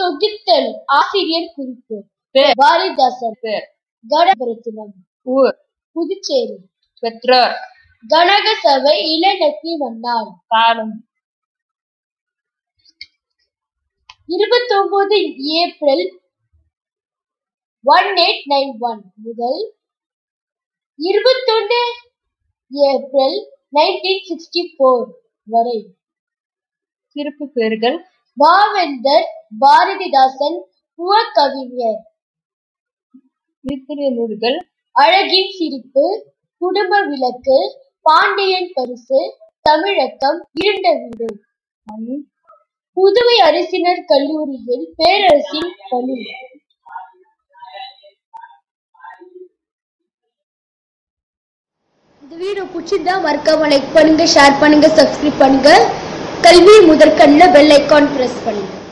தொகுத்தல் ஆசிரியர் குறிப்பு பேர் பாரதிதாசன் பேர் கணபரத்தினம் ஊர் புதுச்சேரி பெற்றோர் கனக சபை இளநக்கி மன்னார் காலம் இருபத்தொன்பது ஏப்ரல் ஒன் எயிட் நைன் ஒன் முதல் இருபத்தொன்னு ஏப்ரல் நைன்டீன் சிக்ஸ்டி போர் வரை சிறப்பு பெயர்கள் பாவேந்தர் பாரதிதாசன் புவக்கவிஞர் திருத்திரிய நூல்கள் அழகின் சிரிப்பு குடும்ப விளக்கு பாண்டியன் பரிசு தமிழக்கம் இருண்ட வீடு மணி புதுவை அரசினர் கல்லூரியில் பேரரசின் பணி இந்த வீடியோ பிடிச்சிருந்தா மறக்காம லைக் பண்ணுங்க ஷேர் பண்ணுங்க சப்ஸ்கிரைப் பண்ணுங்க கல்வி முதற்கண்ணில் பெல் ஐக்கான் பிரஸ் பண்ணுங்க